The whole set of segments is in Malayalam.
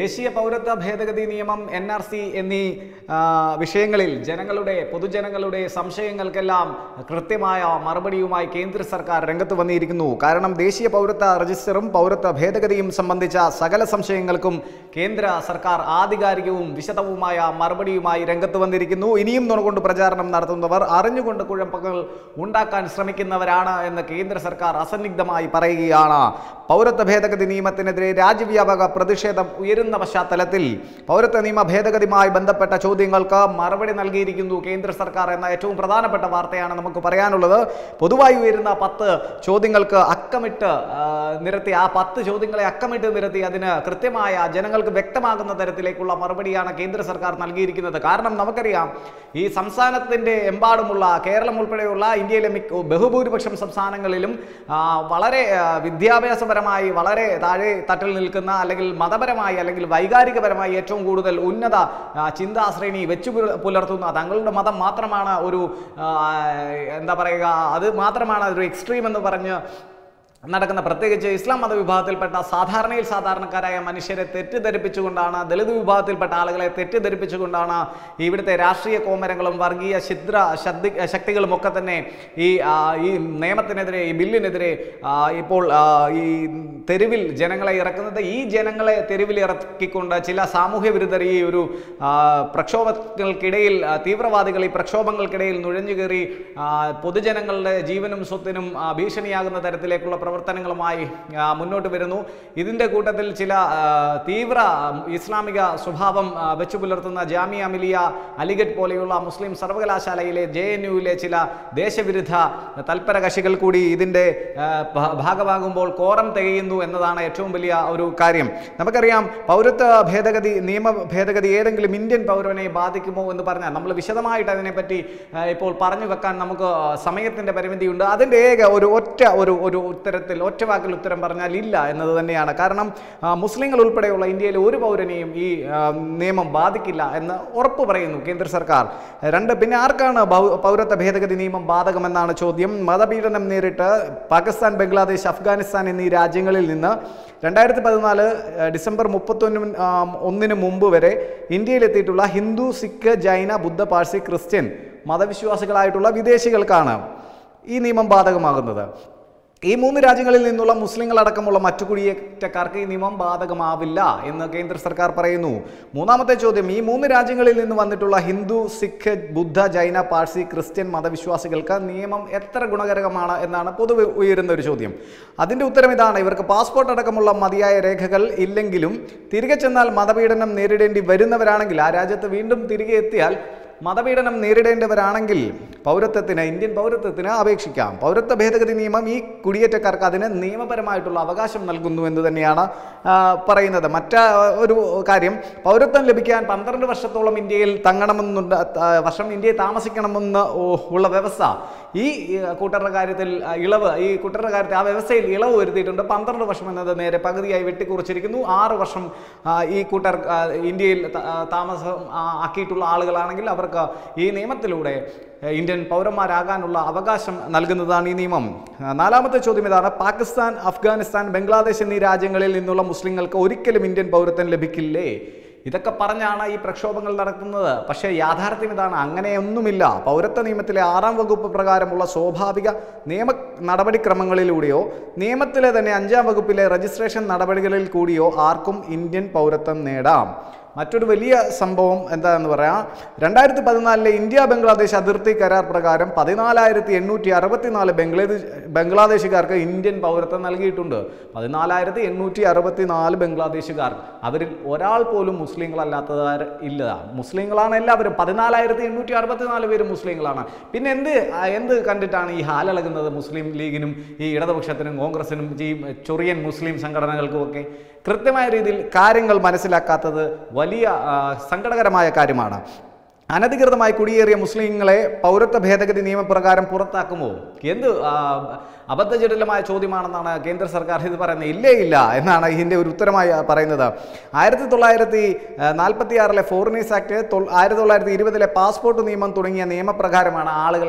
ദേശീയ പൗരത്വ ഭേദഗതി നിയമം എൻ ആർ സി എന്നീ ആ, വിഷയങ്ങളിൽ ജനങ്ങളുടെ പൊതുജനങ്ങളുടെ സംശയങ്ങൾക്കെല്ലാം കൃത്യമായ മറുപടിയുമായി കേന്ദ്ര സർക്കാർ രംഗത്ത് വന്നിരിക്കുന്നു കാരണം ദേശീയ പൗരത്വ രജിസ്റ്ററും പൗരത്വ ഭേദഗതിയും സംബന്ധിച്ച സകല സംശയങ്ങൾക്കും കേന്ദ്ര സർക്കാർ ആധികാരികവും വിശദവുമായ മറുപടിയുമായി രംഗത്ത് വന്നിരിക്കുന്നു ഇനിയും നുണകൊണ്ട് പ്രചാരണം നടത്തുന്നവർ അറിഞ്ഞുകൊണ്ട് കുഴപ്പങ്ങൾ ഉണ്ടാക്കാൻ ശ്രമിക്കുന്നവരാണ് എന്ന് കേന്ദ്ര സർക്കാർ അസന്നിഗ്ധമായി പറയുകയാണ് പൗരത്വ ഭേദഗതി നിയമത്തിനെതിരെ രാജ്യവ്യാപക പ്രതിഷേധം ഉയരുന്ന പശ്ചാത്തലത്തിൽ പൗരത്വ നിയമ ഭേദഗതിയുമായി ബന്ധപ്പെട്ട ചോദ്യങ്ങൾക്ക് മറുപടി നൽകിയിരിക്കുന്നു കേന്ദ്ര സർക്കാർ എന്ന ഏറ്റവും പ്രധാനപ്പെട്ട വാർത്തയാണ് നമുക്ക് പറയാനുള്ളത് പൊതുവായി ഉയരുന്ന പത്ത് ചോദ്യങ്ങൾക്ക് അക്കമിട്ട് ആ, നിരത്തി ആ പത്ത് ചോദ്യങ്ങളെ അക്കമിട്ട് നിരത്തി അതിന് കൃത്യമായ ജനങ്ങൾക്ക് വ്യക്തമാകുന്ന തരത്തിലേക്കുള്ള മറുപടിയാണ് കേന്ദ്ര സർക്കാർ നൽകിയിരിക്കുന്നത് കാരണം നമുക്കറിയാം ഈ സംസ്ഥാനത്തിൻ്റെ എമ്പാടുമുള്ള കേരളം ഉൾപ്പെടെയുള്ള ഇന്ത്യയിലെ മിക്ക ബഹുഭൂരിപക്ഷം സംസ്ഥാനങ്ങളിലും ആ, വളരെ ആ, വിദ്യാഭ്യാസപരമായി വളരെ താഴെ തട്ടിൽ നിൽക്കുന്ന അല്ലെങ്കിൽ മതപരമായി അല്ലെങ്കിൽ വൈകാരികപരമായി ഏറ്റവും കൂടുതൽ ഉന്നത ആ, ചിന്താശ്രേണി വെച്ചു പുല- പുലർത്തുന്ന തങ്ങളുടെ മതം മാത്രമാണ് ഒരു ആ, എന്താ പറയുക അത് മാത്രമാണ് ഒരു എക്സ്ട്രീം എന്ന് പറഞ്ഞ് നടക്കുന്ന പ്രത്യേകിച്ച് ഇസ്ലാം മതവിഭാഗത്തിൽപ്പെട്ട സാധാരണയിൽ സാധാരണക്കാരായ മനുഷ്യരെ തെറ്റിദ്ധരിപ്പിച്ചുകൊണ്ടാണ് ദളിത് വിഭാഗത്തിൽപ്പെട്ട ആളുകളെ തെറ്റിദ്ധരിപ്പിച്ചുകൊണ്ടാണ് ഇവിടുത്തെ രാഷ്ട്രീയ കോമരങ്ങളും വർഗീയ ഛിദ്ര ശക്തി ശക്തികളും ഒക്കെ തന്നെ ഈ ആ, ഈ നിയമത്തിനെതിരെ ഈ ബില്ലിനെതിരെ ആ, ഇപ്പോൾ ആ, ഈ തെരുവിൽ ജനങ്ങളെ ഇറക്കുന്നത് ഈ ജനങ്ങളെ തെരുവിൽ ഇറക്കിക്കൊണ്ട് ചില സാമൂഹ്യ വിരുദ്ധർ ഈ ഒരു ആ, പ്രക്ഷോഭങ്ങൾക്കിടയിൽ ആ, തീവ്രവാദികൾ ഈ പ്രക്ഷോഭങ്ങൾക്കിടയിൽ നുഴഞ്ഞു കയറി ആ, പൊതുജനങ്ങളുടെ ജീവനും സ്വത്തിനും ആ, ഭീഷണിയാകുന്ന തരത്തിലേക്കുള്ള പ്രവർത്തനങ്ങളുമായി ആ, മുന്നോട്ട് വരുന്നു ഇതിൻ്റെ കൂട്ടത്തിൽ ചില ആ, തീവ്ര ഇസ്ലാമിക സ്വഭാവം ആ, വെച്ചു പുലർത്തുന്ന ജാമിയ മിലിയ അലിഗഡ് പോലെയുള്ള മുസ്ലിം സർവകലാശാലയിലെ ജെ എൻ യുവിലെ ചില ദേശവിരുദ്ധ തൽപര കക്ഷികൾ കൂടി ഇതിൻ്റെ ആ, ഭ- ഭാഗമാകുമ്പോൾ കോറം തികയുന്നു എന്നതാണ് ഏറ്റവും വലിയ ഒരു കാര്യം നമുക്കറിയാം പൗരത്വ ഭേദഗതി നിയമ ഭേദഗതി ഏതെങ്കിലും ഇന്ത്യൻ പൗരനെ ബാധിക്കുമോ എന്ന് പറഞ്ഞാൽ നമ്മൾ വിശദമായിട്ട് അതിനെപ്പറ്റി ആ, ഇപ്പോൾ പറഞ്ഞു വെക്കാൻ നമുക്ക് സമയത്തിൻ്റെ പരിമിതിയുണ്ട് അതിൻ്റെ ഏക ഒരു ഒറ്റ ഒരു ഒരു ഉത്തരത്തിൽ ഒറ്റ വാക്കിൽ ഉത്തരം പറഞ്ഞാൽ ഇല്ല എന്നത് തന്നെയാണ് കാരണം ആ, മുസ്ലിങ്ങൾ ഉൾപ്പെടെയുള്ള ഇന്ത്യയിലെ ഒരു പൗരനെയും ഈ ആ, നിയമം ബാധിക്കില്ല എന്ന് ഉറപ്പ് പറയുന്നു കേന്ദ്ര സർക്കാർ രണ്ട് പിന്നെ ആർക്കാണ് ബൗ- പൗരത്വ ഭേദഗതി നിയമം ബാധകമെന്നാണ് ചോദ്യം മതപീഡനം നേരിട്ട് പാകിസ്ഥാൻ ബംഗ്ലാദേശ് അഫ്ഗാനിസ്ഥാൻ എന്നീ രാജ്യങ്ങളിൽ നിന്ന് രണ്ടായിരത്തി പതിനാല് ഡിസംബർ മുപ്പത്തൊന്ന് ഒന്നിന് മുമ്പ് വരെ ഇന്ത്യയിലെത്തിയിട്ടുള്ള ഹിന്ദു സിഖ് ജൈന ബുദ്ധ പാഴ്സി ക്രിസ്ത്യൻ മതവിശ്വാസികളായിട്ടുള്ള വിദേശികൾക്കാണ് ഈ നിയമം ബാധകമാകുന്നത് ഈ മൂന്ന് രാജ്യങ്ങളിൽ നിന്നുള്ള മുസ്ലിങ്ങളടക്കമുള്ള മറ്റു കുടിയേറ്റക്കാർക്ക് ഈ നിയമം ബാധകമാവില്ല എന്ന് കേന്ദ്ര സർക്കാർ പറയുന്നു മൂന്നാമത്തെ ചോദ്യം ഈ മൂന്ന് രാജ്യങ്ങളിൽ നിന്ന് വന്നിട്ടുള്ള ഹിന്ദു സിഖ് ബുദ്ധ ജൈന പാഴ്സി ക്രിസ്ത്യൻ മതവിശ്വാസികൾക്ക് നിയമം എത്ര ഗുണകരമാണ് എന്നാണ് പൊതുവെ ഉയരുന്ന ഒരു ചോദ്യം അതിൻ്റെ ഉത്തരം ഇതാണ് ഇവർക്ക് പാസ്പോർട്ട് അടക്കമുള്ള മതിയായ രേഖകൾ ഇല്ലെങ്കിലും തിരികെ ചെന്നാൽ മതപീഡനം നേരിടേണ്ടി വരുന്നവരാണെങ്കിൽ ആ രാജ്യത്ത് വീണ്ടും തിരികെ എത്തിയാൽ മതപീഡനം നേരിടേണ്ടവരാണെങ്കിൽ പൗരത്വത്തിന് ഇന്ത്യൻ പൗരത്വത്തിന് അപേക്ഷിക്കാം പൗരത്വ ഭേദഗതി നിയമം ഈ കുടിയേറ്റക്കാർക്ക് അതിന് നിയമപരമായിട്ടുള്ള അവകാശം നൽകുന്നു എന്ന് തന്നെയാണ് ആ, പറയുന്നത് മറ്റ ഒരു കാര്യം പൗരത്വം ലഭിക്കാൻ പന്ത്രണ്ട് വർഷത്തോളം ഇന്ത്യയിൽ തങ്ങണമെന്നുണ്ട് ആ, വർഷം ഇന്ത്യയിൽ താമസിക്കണമെന്ന് ഉ- ഉള്ള വ്യവസ്ഥ ഈ ഈ കൂട്ടരുടെ കാര്യത്തിൽ ആ, ഇളവ് ഈ കൂട്ടരുടെ കാര്യത്തിൽ ആ വ്യവസ്ഥയിൽ ഇളവ് വരുത്തിയിട്ടുണ്ട് പന്ത്രണ്ട് വർഷം എന്നത് നേരെ പകുതിയായി വെട്ടിക്കുറച്ചിരിക്കുന്നു ആറ് വർഷം ആ, ഈ കൂട്ടർ ആ, ഇന്ത്യയിൽ ത- ആ, താമസം ആ, ആക്കിയിട്ടുള്ള ആളുകളാണെങ്കിൽ അവർക്ക് ഈ നിയമത്തിലൂടെ ഏഹ്, ഇന്ത്യൻ പൗരന്മാരാകാനുള്ള അവകാശം നൽകുന്നതാണ് ഈ നിയമം ആ, നാലാമത്തെ ചോദ്യം ഇതാണ് പാകിസ്ഥാൻ അഫ്ഗാനിസ്ഥാൻ ബംഗ്ലാദേശ് എന്നീ രാജ്യങ്ങളിൽ നിന്നുള്ള മുസ്ലിങ്ങൾക്ക് ഒരിക്കലും ഇന്ത്യൻ പൗരത്വം ലഭിക്കില്ലേ ഇതൊക്കെ പറഞ്ഞാണ് ഈ പ്രക്ഷോഭങ്ങൾ നടത്തുന്നത് പക്ഷേ യാഥാർത്ഥ്യം ഇതാണ് അങ്ങനെയൊന്നുമില്ല പൗരത്വ നിയമത്തിലെ ആറാം വകുപ്പ് പ്രകാരമുള്ള സ്വാഭാവിക നിയമ നടപടിക്രമങ്ങളിലൂടെയോ നിയമത്തിലെ തന്നെ അഞ്ചാം വകുപ്പിലെ രജിസ്ട്രേഷൻ നടപടികളിൽ കൂടിയോ ആർക്കും ഇന്ത്യൻ പൗരത്വം നേടാം മറ്റൊരു വലിയ സംഭവം എന്താണെന്ന് പറയാം രണ്ടായിരത്തി പതിനാലിലെ ഇന്ത്യ ബംഗ്ലാദേശ് അതിർത്തി കരാർ പ്രകാരം പതിനാലായിരത്തി എണ്ണൂറ്റി അറുപത്തിനാല് ബംഗ്ലാദേശ് ബംഗ്ലാദേശുകാർക്ക് ഇന്ത്യൻ പൗരത്വം നൽകിയിട്ടുണ്ട് പതിനാലായിരത്തി എണ്ണൂറ്റി അറുപത്തിനാല് ബംഗ്ലാദേശുകാർ അവരിൽ ഒരാൾ പോലും മുസ്ലിങ്ങളല്ലാത്തവർ ഇല്ല മുസ്ലിങ്ങളാണ് എല്ലാവരും പതിനാലായിരത്തി എണ്ണൂറ്റി അറുപത്തിനാല് പേര് മുസ്ലിങ്ങളാണ് പിന്നെ എന്ത് ആ, എന്ത് കണ്ടിട്ടാണ് ഈ ഹാലിളകുന്നത് മുസ്ലിം ലീഗിനും ഈ ഇടതുപക്ഷത്തിനും കോൺഗ്രസിനും ഈ ചൊറിയൻ മുസ്ലിം സംഘടനകൾക്കും ഒക്കെ കൃത്യമായ രീതിയിൽ കാര്യങ്ങൾ മനസ്സിലാക്കാത്തത് വലിയ ആ, സങ്കടകരമായ കാര്യമാണ് അനധികൃതമായി കുടിയേറിയ മുസ്ലിങ്ങളെ പൗരത്വ ഭേദഗതി നിയമപ്രകാരം പുറത്താക്കുമോ എന്ത് ആ, അബദ്ധജടിലമായ ചോദ്യമാണെന്നാണ് കേന്ദ്ര സർക്കാർ ഇത് പറയുന്നത് ഇല്ലേ ഇല്ല എന്നാണ് ഇതിൻ്റെ ഒരു ഉത്തരമായി പറയുന്നത് ആയിരത്തി തൊള്ളായിരത്തി നാൽപ്പത്തി ആറിലെ ഫോറിനേഴ്സ് ആക്ട് തൊൾ- ആയിരത്തി തൊള്ളായിരത്തി ഇരുപതിലെ പാസ്പോർട്ട് നിയമം തുടങ്ങിയ നിയമപ്രകാരമാണ് ആളുകളെ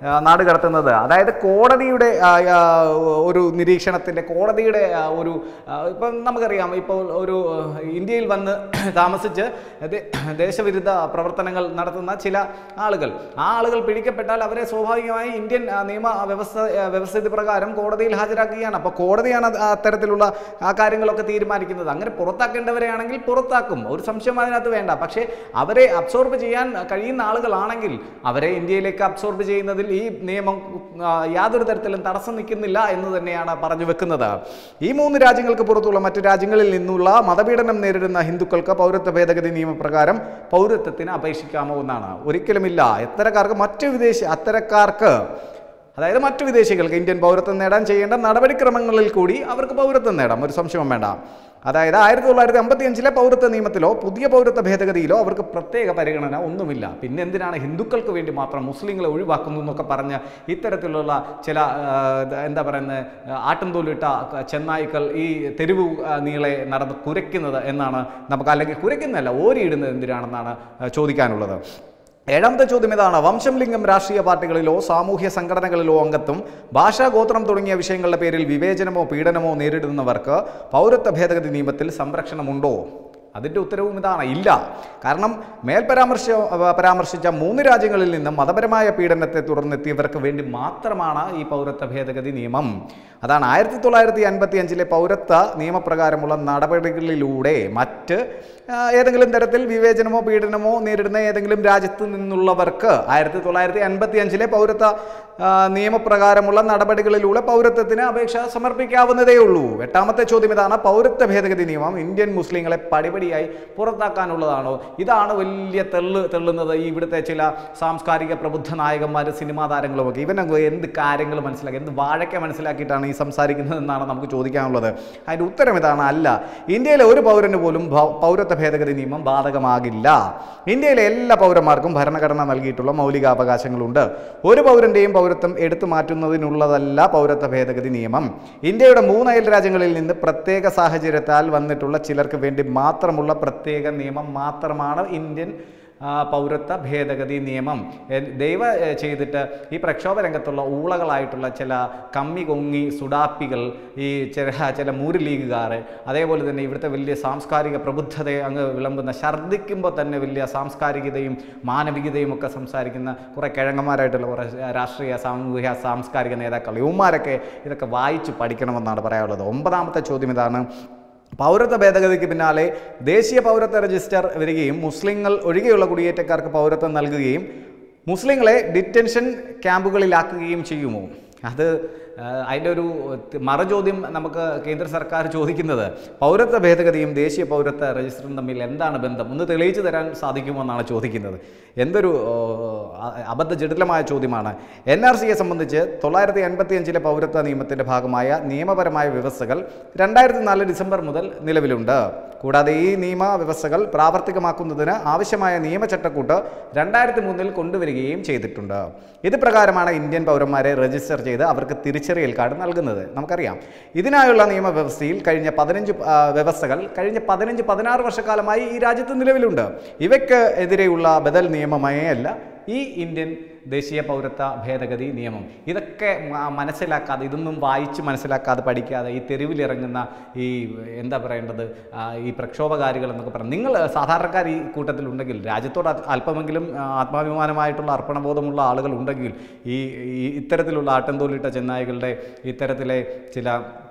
ആ, നാട് കടത്തുന്നത് അതായത് കോടതിയുടെ ആ, ആ, ഒരു നിരീക്ഷണത്തിൻ്റെ കോടതിയുടെ ആ, ഒരു ആ, ഇപ്പം നമുക്കറിയാം ഇപ്പോൾ ഒരു ആ, ഇന്ത്യയിൽ വന്ന് താമസിച്ച് ദേ- ദേശവിരുദ്ധ പ്രവർത്തനങ്ങൾ നടത്തുന്ന ചില ആളുകൾ ആ ആളുകൾ പിടിക്കപ്പെട്ടാൽ അവരെ സ്വാഭാവികമായി ഇന്ത്യൻ ആ, നിയമ വ്യവസ്ഥ ആ, വ്യവസ്ഥിതി പ്രകാരം കോടതിയിൽ ഹാജരാക്കുകയാണ് അപ്പോൾ കോടതിയാണ് അത് അത്തരത്തിലുള്ള ആ കാര്യങ്ങളൊക്കെ തീരുമാനിക്കുന്നത് അങ്ങനെ പുറത്താക്കേണ്ടവരെയാണെങ്കിൽ പുറത്താക്കും ഒരു സംശയം അതിനകത്ത് വേണ്ട പക്ഷേ അവരെ അബ്സോർബ് ചെയ്യാൻ കഴിയുന്ന ആളുകളാണെങ്കിൽ അവരെ ഇന്ത്യയിലേക്ക് അബ്സോർബ് ചെയ്യുന്നതിൽ ഈ നിയമം ആ, യാതൊരു തരത്തിലും തടസ്സം നിൽക്കുന്നില്ല എന്ന് തന്നെയാണ് പറഞ്ഞു വെക്കുന്നത് ഈ മൂന്ന് രാജ്യങ്ങൾക്ക് പുറത്തുള്ള മറ്റ് രാജ്യങ്ങളിൽ നിന്നുള്ള മതപീഡനം നേരിടുന്ന ഹിന്ദുക്കൾക്ക് പൗരത്വ ഭേദഗതി നിയമപ്രകാരം പൗരത്വത്തിന് അപേക്ഷിക്കാമോ എന്നാണ് ഒരിക്കലുമില്ല എത്തരക്കാർക്ക് മറ്റ് വിദേശ അത്തരക്കാർക്ക് അതായത് മറ്റു വിദേശികൾക്ക് ഇന്ത്യൻ പൗരത്വം നേടാൻ ചെയ്യേണ്ട നടപടിക്രമങ്ങളിൽ കൂടി അവർക്ക് പൗരത്വം നേടാം ഒരു സംശയവും വേണ്ട അതായത് ആയിരത്തി തൊള്ളായിരത്തി അമ്പത്തി അഞ്ചിലെ പൗരത്വ നിയമത്തിലോ പുതിയ പൗരത്വ ഭേദഗതിയിലോ അവർക്ക് പ്രത്യേക പരിഗണന ഒന്നുമില്ല പിന്നെ എന്തിനാണ് ഹിന്ദുക്കൾക്ക് വേണ്ടി മാത്രം മുസ്ലിങ്ങളെ ഒഴിവാക്കുന്നു എന്നൊക്കെ പറഞ്ഞ് ഇത്തരത്തിലുള്ള ചില ആ, എന്താ പറയുന്നത് ആട്ടുംതോലിട്ട ചെന്നായ്ക്കൾ ഈ തെരുവ് ആ, നീളെ നടന്ന് കുരയ്ക്കുന്നത് എന്നാണ് നമുക്ക് അല്ലെങ്കിൽ കുരയ്ക്കുന്നതല്ല ഓരിയിടുന്നത് എന്തിനാണെന്നാണ് ആ, ചോദിക്കാനുള്ളത് ഏഴാമത്തെ ചോദ്യം ഇതാണ് വംശം ലിംഗം രാഷ്ട്രീയ പാർട്ടികളിലോ സാമൂഹ്യ സംഘടനകളിലോ അംഗത്വം ഭാഷാ ഗോത്രം തുടങ്ങിയ വിഷയങ്ങളുടെ പേരിൽ വിവേചനമോ പീഡനമോ നേരിടുന്നവർക്ക് പൗരത്വ ഭേദഗതി നിയമത്തിൽ സംരക്ഷണമുണ്ടോ അതിൻ്റെ ഉത്തരവും ഇതാണ് ഇല്ല കാരണം മേൽ പരാമർശ പരാമർശിച്ച മൂന്ന് രാജ്യങ്ങളിൽ നിന്നും മതപരമായ പീഡനത്തെ തുടർന്നെത്തിയവർക്ക് വേണ്ടി മാത്രമാണ് ഈ പൗരത്വ ഭേദഗതി നിയമം അതാണ് ആയിരത്തി തൊള്ളായിരത്തി അൻപത്തി അഞ്ചിലെ പൗരത്വ നിയമപ്രകാരമുള്ള നടപടികളിലൂടെ മറ്റ് ആ, ഏതെങ്കിലും തരത്തിൽ വിവേചനമോ പീഡനമോ നേരിടുന്ന ഏതെങ്കിലും രാജ്യത്ത് നിന്നുള്ളവർക്ക് ആയിരത്തി തൊള്ളായിരത്തി അൻപത്തി അഞ്ചിലെ പൗരത്വ ആ, നിയമപ്രകാരമുള്ള നടപടികളിലൂടെ പൗരത്വത്തിന് അപേക്ഷ സമർപ്പിക്കാവുന്നതേ ഉള്ളൂ എട്ടാമത്തെ ചോദ്യം ഇതാണ് പൗരത്വ ഭേദഗതി നിയമം ഇന്ത്യൻ മുസ്ലിങ്ങളെ പടിപടിയായി പുറത്താക്കാനുള്ളതാണോ ഇതാണ് വലിയ തെള്ള് തെള്ളുന്നത് ഈ ഇവിടുത്തെ ചില സാംസ്കാരിക പ്രബുദ്ധ നായകന്മാർ സിനിമാ താരങ്ങളുമൊക്കെ ഇവനൊക്കെ എന്ത് കാര്യങ്ങൾ മനസ്സിലാക്കി എന്ത് വാഴയ്ക്ക മനസ്സിലാക്കിയിട്ടാണ് ഈ സംസാരിക്കുന്നത് എന്നാണ് നമുക്ക് ചോദിക്കാനുള്ളത് അതിൻ്റെ ഉത്തരം ഇതാണ് അല്ല ഇന്ത്യയിലെ ഒരു പൗരന് പോലും ഭ- പൗരത്വ ഭേദഗതി നിയമം ബാധകമാകില്ല ഇന്ത്യയിലെ എല്ലാ പൗരന്മാർക്കും ഭരണഘടന നൽകിയിട്ടുള്ള മൗലികാവകാശങ്ങളുണ്ട് ഒരു പൗരന്റെയും പൗരത്വം എടുത്തു മാറ്റുന്നതിനുള്ളതല്ല പൗരത്വ ഭേദഗതി നിയമം ഇന്ത്യയുടെ മൂന്ന് അയൽ രാജ്യങ്ങളിൽ നിന്ന് പ്രത്യേക സാഹചര്യത്താൽ വന്നിട്ടുള്ള ചിലർക്ക് വേണ്ടി മാത്രമുള്ള പ്രത്യേക നിയമം മാത്രമാണ് ഇന്ത്യൻ ആ, പൗരത്വ ഭേദഗതി നിയമം എ- ദയവ് എ, ചെയ്തിട്ട് ഈ പ്രക്ഷോഭ രംഗത്തുള്ള ഊളകളായിട്ടുള്ള ചില കമ്മി കൊങ്ങി സുഡാപ്പികൾ ഈ ചില ചില മൂര് ലീഗുകാർ അതേപോലെ തന്നെ ഇവിടുത്തെ വലിയ സാംസ്കാരിക പ്രബുദ്ധതയെ അങ്ങ് വിളമ്പുന്ന ഛർദ്ദിക്കുമ്പോൾ തന്നെ വലിയ സാംസ്കാരികതയും മാനവികതയും ഒക്കെ സംസാരിക്കുന്ന കുറേ കിഴങ്ങന്മാരായിട്ടുള്ള കുറേ രാഷ്ട്രീയ സാമൂഹിക സാംസ്കാരിക നേതാക്കൾ യുവമാരൊക്കെ ഇതൊക്കെ വായിച്ച് പഠിക്കണമെന്നാണ് പറയാനുള്ളത് ഒമ്പതാമത്തെ ചോദ്യം ഇതാണ് പൗരത്വ ഭേദഗതിക്ക് പിന്നാലെ ദേശീയ പൗരത്വ രജിസ്റ്റർ വരികയും മുസ്ലിങ്ങൾ ഒഴികെയുള്ള കുടിയേറ്റക്കാർക്ക് പൗരത്വം നൽകുകയും മുസ്ലിങ്ങളെ ഡിറ്റൻഷൻ ക്യാമ്പുകളിലാക്കുകയും ചെയ്യുമോ അത് ആ, അതിൻ്റെ ഒരു ത- മറുചോദ്യം നമുക്ക് കേന്ദ്ര സർക്കാർ ചോദിക്കുന്നത് പൗരത്വ ഭേദഗതിയും ദേശീയ പൗരത്വ രജിസ്റ്ററും തമ്മിൽ എന്താണ് ബന്ധം ഒന്ന് തെളിയിച്ചു തരാൻ സാധിക്കുമോ എന്നാണ് ചോദിക്കുന്നത് എന്തൊരു ഓ, അ- അബദ്ധജടിലമായ ചോദ്യമാണ് എൻ ആർ സിയെ സംബന്ധിച്ച് തൊള്ളായിരത്തി എൺപത്തി അഞ്ചിലെ പൗരത്വ നിയമത്തിൻ്റെ ഭാഗമായ നിയമപരമായ വ്യവസ്ഥകൾ രണ്ടായിരത്തി നാല് ഡിസംബർ മുതൽ നിലവിലുണ്ട് കൂടാതെ ഈ നിയമ വ്യവസ്ഥകൾ പ്രാവർത്തികമാക്കുന്നതിന് ആവശ്യമായ നിയമചട്ടക്കൂട്ട് രണ്ടായിരത്തി മൂന്നിൽ കൊണ്ടുവരികയും ചെയ്തിട്ടുണ്ട് ഇത് പ്രകാരമാണ് ഇന്ത്യൻ പൗരന്മാരെ രജിസ്റ്റർ ചെയ്ത് അവർക്ക് തിരിച്ചറിയൽ കാർഡ് നൽകുന്നത് നമുക്കറിയാം ഇതിനായുള്ള നിയമവ്യവസ്ഥയിൽ കഴിഞ്ഞ പതിനഞ്ച് ആ, വ്യവസ്ഥകൾ കഴിഞ്ഞ പതിനഞ്ച് പതിനാറ് വർഷക്കാലമായി ഈ രാജ്യത്ത് നിലവിലുണ്ട് ഇവയ്ക്ക് എതിരെയുള്ള ബദൽ നിയമമേ അല്ല ഈ ഇന്ത്യൻ ദേശീയ പൗരത്വ ഭേദഗതി നിയമം ഇതൊക്കെ മ- മനസ്സിലാക്കാതെ ഇതൊന്നും വായിച്ച് മനസ്സിലാക്കാതെ പഠിക്കാതെ ഈ തെരുവിലിറങ്ങുന്ന ഈ എന്താ പറയേണ്ടത് ആ, ഈ പ്രക്ഷോഭകാരികൾ എന്നൊക്കെ പറഞ്ഞു നിങ്ങൾ സാധാരണക്കാർ ഈ കൂട്ടത്തിലുണ്ടെങ്കിൽ രാജ്യത്തോട് അത് അല്പമെങ്കിലും ആ, ആത്മാഭിമാനമായിട്ടുള്ള അർപ്പണബോധമുള്ള ആളുകൾ ഉണ്ടെങ്കിൽ ഈ ഈ ഇത്തരത്തിലുള്ള ആട്ടംതോലിട്ട ചെന്നായികളുടെ ഇത്തരത്തിലെ ചില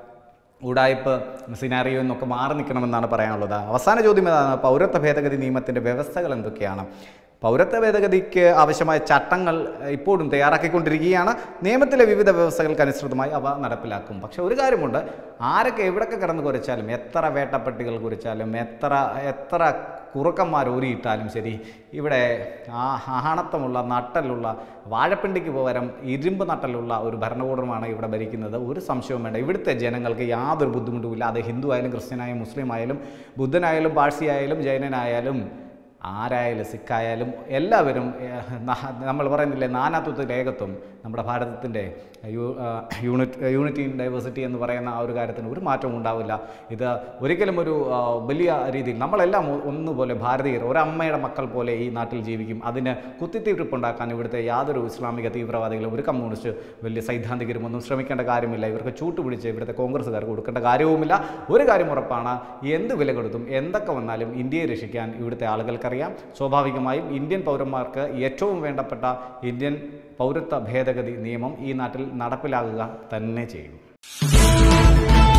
ഉടായ്പ് സിനാറിയോ എന്നൊക്കെ മാറി നിൽക്കണമെന്നാണ് പറയാനുള്ളത് അവസാന ചോദ്യം ഇതാണ് പൗരത്വ ഭേദഗതി നിയമത്തിൻ്റെ വ്യവസ്ഥകൾ എന്തൊക്കെയാണ് പൗരത്വ ഭേദഗതിക്ക് ആവശ്യമായ ചട്ടങ്ങൾ ഇപ്പോഴും തയ്യാറാക്കിക്കൊണ്ടിരിക്കുകയാണ് നിയമത്തിലെ വിവിധ വ്യവസ്ഥകൾക്കനുസൃതമായി അവ നടപ്പിലാക്കും പക്ഷെ ഒരു കാര്യമുണ്ട് ആരൊക്കെ എവിടൊക്കെ കിടന്ന് കുരച്ചാലും എത്ര വേട്ടപ്പെട്ടികൾ കുറിച്ചാലും എത്ര എത്ര കുറുക്കന്മാർ ഊരിയിട്ടാലും ശരി ഇവിടെ ആ ആണത്തമുള്ള നട്ടലുള്ള വാഴപ്പിണ്ടിക്ക് പകരം ഇരുമ്പ് നട്ടലുള്ള ഒരു ഭരണകൂടമാണ് ഇവിടെ ഭരിക്കുന്നത് ഒരു സംശയവും വേണ്ട ഇവിടുത്തെ ജനങ്ങൾക്ക് യാതൊരു ബുദ്ധിമുട്ടുമില്ല അത് ഹിന്ദു ആയാലും ക്രിസ്ത്യനായാലും മുസ്ലിം ആയാലും ബുദ്ധനായാലും പാഴ്സി ആയാലും ജൈനനായാലും ആരായാലും സിഖായാലും എല്ലാവരും ഏഹ്, ന- നമ്മൾ പറയുന്നില്ലേ നാനാത്വത്തിൽ ഏകത്വം നമ്മുടെ ഭാരതത്തിൻ്റെ യു യൂണിറ്റ് യൂണിറ്റി ഇൻ ഡൈവേഴ്സിറ്റി എന്ന് പറയുന്ന ആ ഒരു കാര്യത്തിന് ഒരു മാറ്റവും ഉണ്ടാവില്ല ഇത് ഒരിക്കലും ഒരു ആ, വലിയ രീതിയിൽ നമ്മളെല്ലാം ഒ- ഒന്നുപോലെ ഭാരതീയർ ഒരമ്മയുടെ മക്കൾ പോലെ ഈ നാട്ടിൽ ജീവിക്കും അതിന് കുത്തിത്തിരിപ്പുണ്ടാക്കാൻ ഇവിടുത്തെ യാതൊരു ഇസ്ലാമിക തീവ്രവാദികളും ഒരു കമ്മ്യൂണിസ്റ്റ് വലിയ സൈദ്ധാന്തികരും ഒന്നും ശ്രമിക്കേണ്ട കാര്യമില്ല ഇവർക്ക് ചൂട്ടുപിടിച്ച് ഇവിടുത്തെ കോൺഗ്രസ്സുകാർ കൊടുക്കേണ്ട കാര്യവുമില്ല ഒരു കാര്യം ഉറപ്പാണ് എന്ത് വില കൊടുത്തും എന്തൊക്കെ വന്നാലും ഇന്ത്യയെ രക്ഷിക്കാൻ ഇവിടുത്തെ ആളുകൾക്കറിയാം സ്വാഭാവികമായും ഇന്ത്യൻ പൗരന്മാർക്ക് ഏറ്റവും വേണ്ടപ്പെട്ട ഇന്ത്യൻ പൗരത്വ ഭേദഗതി നിയമം ഈ നാട്ടിൽ നടപ്പിലാകുക തന്നെ ചെയ്യും